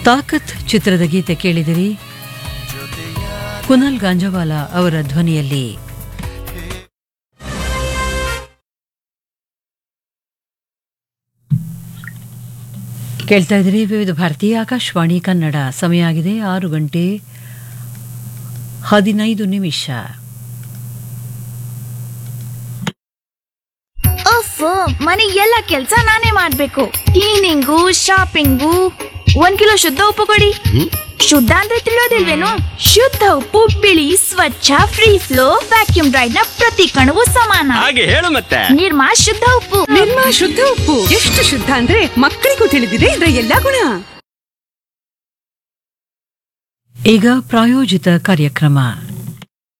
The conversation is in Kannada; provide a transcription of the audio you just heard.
ತಾಕತ್ ಚಿತ್ರದ ಗೀತೆ ಕೇಳಿದಿರಿ ಕುನಲ್ ಗಾಂಜವಾಲ ಅವರ ಧ್ವನಿಯಲ್ಲಿ ಕೇಳ್ತಾ ಇದ್ದೀರಿ ವಿವಿಧ ಭಾರತೀಯ ಆಕಾಶವಾಣಿ ಕನ್ನಡ ಸಮಯ ಆಗಿದೆ ಆರು ಗಂಟೆ ಹದಿನೈದು ನಿಮಿಷ ಅಫ್ ಮನೆ ಎಲ್ಲ ಕೆಲ್ಸ ನಾನೇ ಮಾಡ್ಬೇಕು ಕ್ಲೀನಿಂಗು ಶಾಪಿಂಗು ಒಂದ್ ಕಿಲೋ ಶುದ್ಧ ಉಪ್ಪು ಕೊಡಿ ಶುದ್ಧ ಅಂದ್ರೆ ತಿಳಿಯೋದಿಲ್ವೇನು ಶುದ್ಧ ಉಪ್ಪು ಬಿಳಿ ಸ್ವಚ್ಛ ಫ್ರೀ ಫ್ಲೋ ವ್ಯಾಕ್ಯೂಮ್ ಡ್ರೈಡ್ ನ ಪ್ರತಿ ಕಣವು ಸಮಾನ ಹಾಗೆ ಹೇಳು ಮತ್ತೆ ನಿರ್ಮಾ ಶುದ್ಧ ಉಪ್ಪು ನಿರ್ಮಾ ಶುದ್ಧ ಉಪ್ಪು ಎಷ್ಟು ಶುದ್ಧ ಅಂದ್ರೆ ಮಕ್ಕಳಿಗೂ ತಿಳಿದಿದೆ ಇದರ ಎಲ್ಲಾ ಗುಣ ಈಗ ಪ್ರಾಯೋಜಿತ ಕಾರ್ಯಕ್ರಮ